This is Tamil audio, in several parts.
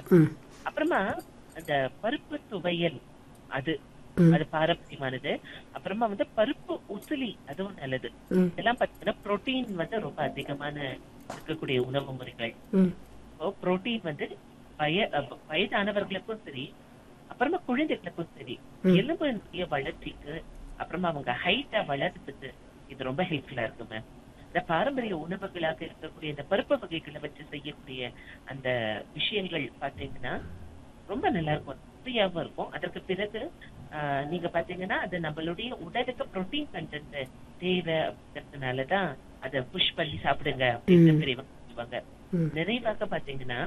ம் அப்புறமா அந்த பருப்பு துவையல் அது ம். அது பாரம்பரியமானது அப்புறமா வந்து பருப்பு உசிலி அதுவும் நல்லது ம் இதெல்லாம் பாத்தீங்கன்னா புரோட்டீன் வந்து ரொம்ப அதிகமான இருக்கக்கூடிய உணவு முறைகள் ம் இப்போ புரோட்டீன் வந்து வய அஹ் வயதானவர்களுக்கும் சரி அப்புறமா குழந்தைகளுக்கும் சரி ம். எலும்பினுடைய வளர்ச்சிக்கு அப்புறமா அவங்க ஹைட்டா வளர்றதுக்கு இது ரொம்ப ஹெல்ப்ஃபுல்லா இருக்கு மேம் இந்த பாரம்பரிய உணவுகளாக இருக்கக்கூடிய இந்த பருப்பு வகைகளை வச்சு செய்யக்கூடிய அந்த விஷயங்கள் பாத்தீங்கன்னா ரொம்ப நல்லா இருக்கும் ருசியாவும் இருக்கும் அதற்கு பிறகு ஆஹ், நீங்க பாத்தீங்கன்னா அது நம்மளுடைய உடலுக்கு புரோட்டீன் கண்டென்ட் தேவை அப்படிங்கறதுனாலதான் அதை புஷ் பண்ணி சாப்பிடுங்க அப்படின்னு ம். பெரியவங்க சொல்லுவாங்க ம் நிறைவாக பாத்தீங்கன்னா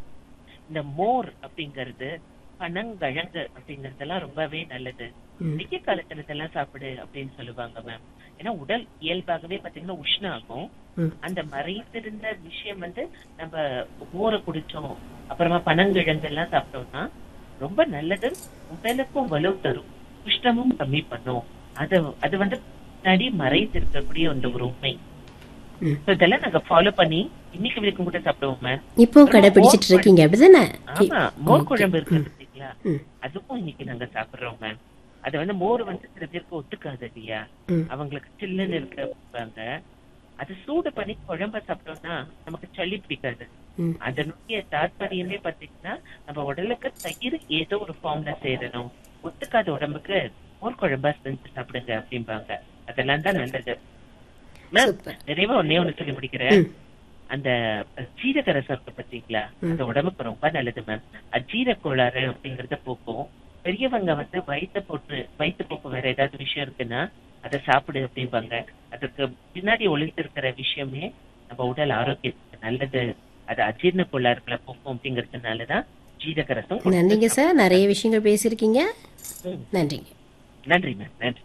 இந்த மோர் அப்படிங்கிறது பனங்கிழங்கு அப்படிங்கறதெல்லாம் ரொம்பவே நல்லது ம் வெய்ய காலத்துல இதெல்லாம் சாப்பிடு அப்படின்னு சொல்லுவாங்க மேம் ஏன்னா உடல் இயல்பாகவே பாத்தீங்கன்னா உஷ்ணம் ஆகும் ம். அந்த மறைந்திருந்த விஷயம் வந்து நம்ம மோரை குடிச்சோம் அப்புறமா பனங்கிழங்கு எல்லாம் சாப்பிட்டோம்னா ரொம்ப நல்லது உடலுக்கும் வலு தரும் உஷ்ணமும் கம்மி பண்ணும் அது அது வந்து நடி மறைந்திருக்கக்கூடிய அந்த ஒரு உண்மை ம். So இதெல்லாம் நாங்க ஃபாலோ பண்ணி இன்னைக்கு வரைக்கும் கூட சாப்பிடுவோம் மேம் இப்போ கடைபிடிச்சிட்டு இருக்கீங்க அப்படிதானே ஆமா மோர் Okay. குழம்பு இருக்கு பாத்தீங்களா ம். அதுவும் இன்னைக்கு நாங்க சாப்பிடுறோம் மேம் அது வந்து மோர் வந்து சில பேருக்கு ஒத்துக்காது இல்லையா ம் அவங்களுக்கு சில்லுன்னு இருக்காங்க அது சூடு பண்ணி குழம்ப சாப்பிட்டோம்னா நமக்கு சளி பிடிக்காது ம் அதனுடைய தாற்பயமே பாத்தீங்கன்னா நம்ம உடலுக்கு தயிர் ஏதோ ஒரு ஃபார்ம்ல சேரணும் ஒத்துக்காத உடம்புக்கு மோர் குழம்பா செஞ்சு சாப்பிடுங்க அப்படிம்பாங்க அதெல்லாம் தான் நல்லது மேம் சூப்பர் நிறைவா ஒன்னே ஒண்ணு சொல்லி முடிக்கிறேன் ம் அந்த ஜீரக ரசம் இருக்கு பாத்தீங்களா அந்த உடம்புக்கு ரொம்ப நல்லது மேம் அஜீர கோளாறு அப்படிங்கறத போக்கும் பெரியவங்க வந்து வயிற்று போட்டு வயிற்று போக்கு வேற ஏதாவது விஷயம் இருக்குன்னா அதை சாப்பிடு அப்படிம்பாங்க அதுக்கு பின்னாடி ஒளிந்திருக்கிற விஷயமே நம்ம உடல் ஆரோக்கியத்துக்கு நல்லது அது அஜீரண கோளாறுகளை போக்கும் அப்படிங்கறதுனாலதான் ஜீரக ரசம் கொடுத்து நன்றிங்க சார் நிறைய விஷயங்கள் பேசியிருக்கீங்க ம். நன்றிங்க நன்றி மேம் நன்றி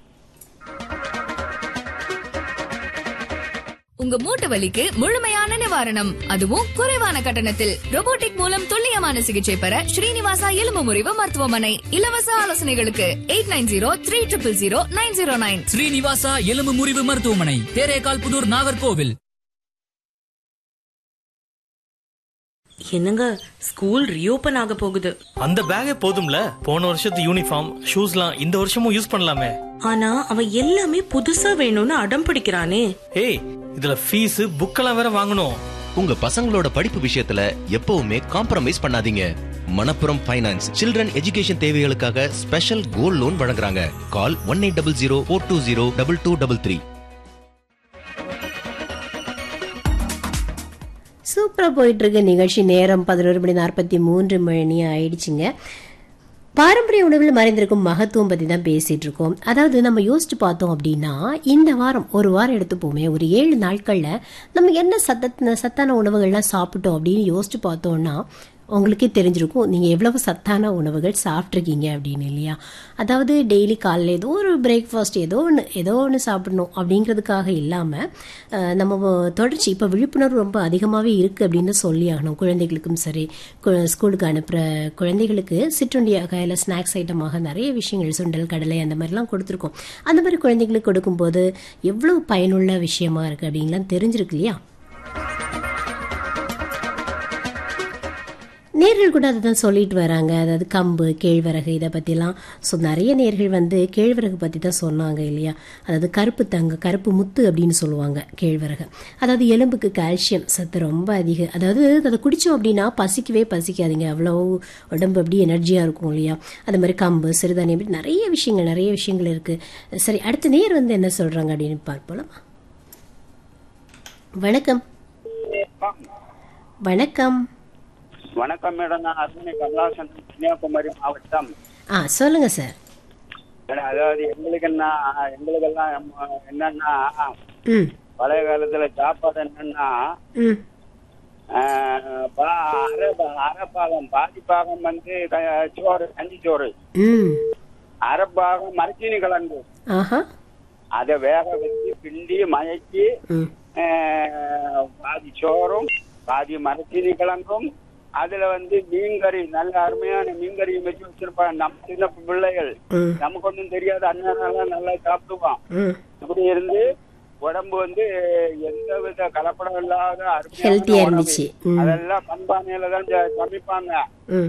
உங்க மூட்டு வலிக்கு முழுமையான நிவாரணம் அதுவும் குறைவான கட்டணத்தில் robotic மூலம் துல்லியமான சிகிச்சை பெற ஸ்ரீனிவாசா எலும்பு முறிவு மருத்துவமனை இலவச ஆலோசனைகளுக்கு eight nine zero three triple zero nine zero nine Srinivasa எலும்பு முறிவு மருத்துவமனை தேரேகால் புதூர் நாகர்கோவில் என்னங்க ஸ்கூல் ரீஓபன் ஆக போகுது அந்த பேக்கே போதும்ல போன வருஷத்து யூனிஃபார்ம் ஷூஸ்லாம் இந்த வருஷமும் யூஸ் பண்ணலாமே ஆனா அவன் எல்லாமே புதுசா வேணும்னு அடம் பிடிக்கிறானே ஏய் இதுல ஃபீஸ் புக்கெல்லாம் வேற வாங்கணும் உங்க பசங்களோட படிப்பு விஷயத்துல எப்பவுமே காம்ப்ரமைஸ் பண்ணாதீங்க மணப்புரம் ஃபைனான்ஸ் சில்ட்ரன் எஜுகேஷன் தேவைகளுக்காக ஸ்பெஷல் கோல்ட் லோன் வழங்குறாங்க call one eight double zero four two zero double two double three சூப்பராக போயிட்டு இருக்க நிகழ்ச்சி நேரம் பதினோரு மணி நாற்பத்தி மூன்று மணி ஆயிடுச்சுங்க பாரம்பரிய உணவில் மறைந்திருக்கும் மகத்துவம் பற்றி தான் பேசிட்டு இருக்கோம் அதாவது நம்ம யோசிச்சு பார்த்தோம் அப்படின்னா இந்த வாரம் ஒரு வாரம் எடுத்துப்போமே ஒரு ஏழு நாட்களில் நம்ம என்ன சத்த சத்தான உணவுகள்லாம் சாப்பிட்டோம் அப்படின்னு யோசிச்சு பார்த்தோம்னா உங்களுக்கே தெரிஞ்சிருக்கும் நீங்கள் எவ்வளவு சத்தான உணவுகள் சாப்பிட்ருக்கீங்க அப்படின்னு இல்லையா அதாவது டெய்லி காலையில் ஏதோ ஒரு பிரேக்ஃபாஸ்ட் ஏதோ ஒன்று ஏதோ ஒன்று சாப்பிடணும் அப்படிங்கிறதுக்காக இல்லாமல் நம்ம தொடர்ச்சி இப்போ விழிப்புணர்வு ரொம்ப அதிகமாகவே இருக்குது அப்படின்னு சொல்லி ஆகணும் குழந்தைகளுக்கும் சரி கு- ஸ்கூலுக்கு அனுப்புகிற குழந்தைகளுக்கு சிற்றுண்டியாக இல்லை ஸ்நாக்ஸ் ஐட்டமாக நிறைய விஷயங்கள் சுண்டல் கடலை அந்த மாதிரிலாம் கொடுத்துருக்கோம் அந்த மாதிரி குழந்தைகளுக்கு கொடுக்கும்போது எவ்வளோ பயனுள்ள விஷயமா இருக்குது அப்படின்லாம் தெரிஞ்சிருக்கு இல்லையா நேர்கள் கூட அதை தான் சொல்லிட்டு வராங்க அதாவது கம்பு கேழ்வரகு இதை பற்றிலாம் ஸோ நிறைய நேர்கள் வந்து கேழ்வரகு பற்றி தான் சொன்னாங்க இல்லையா அதாவது கருப்பு தங்க கருப்பு முத்து அப்படின்னு சொல்லுவாங்க கேழ்வரகு அதாவது எலும்புக்கு கால்சியம் சத்து ரொம்ப அதிகம் அதாவது அதை குடித்தோம் அப்படின்னா பசிக்கவே பசிக்காதீங்க அவ்வளோ உடம்பு அப்படியே எனர்ஜியாக இருக்கும் இல்லையா அது மாதிரி கம்பு சிறுதானியம் இப்படி நிறைய விஷயங்கள் நிறைய விஷயங்கள் இருக்குது சரி அடுத்த நேர் வந்து என்ன சொல்கிறாங்க அப்படின்னு பார்ப்போம் வணக்கம் வணக்கம் வணக்கம் மேடம் நான் அஸ்வினி கமலாசன் கன்னியாகுமரி மாவட்டம் ஆ சொல்லுங்க சார் மேடம், அதாவது எங்களுக்கு என்ன எங்களுக்கெல்லாம் நம்ம என்னன்னா ம் பழைய காலத்துல சாப்பாடு என்னன்னா ம் ஆஹ், பா- அரை பா- அரை பாகம் பாதி பாகம் வந்து க- சோறு கஞ்சி சோறு ம் அரை பாகம் மரச்சீனி கிழங்கு ஆஹா அதை வேக வச்சு கிண்டி மயக்கி ம் ஆஹ், பாதி சோறும் பாதி மரச்சீனி கிழங்கும் அதுல வந்து மீன்கறி நல்ல அருமையான மீன்கறியும் வச்சு வச்சிருப்பாங்க நம்ம சின்ன பிள்ளைகள் ம் நமக்கு ஒண்ணும் தெரியாது அண்ணன் நல்லா சாப்பிடுவோம் ம் இப்படி இருந்து உடம்பு வந்து எந்த வித கலப்படம் இல்லாத அருமையான ஹெல்த்தியாக உணவு. இருந்துச்சு ம் அதெல்லாம் மண்பானையில தான் ச- சமைப்பாங்க ம்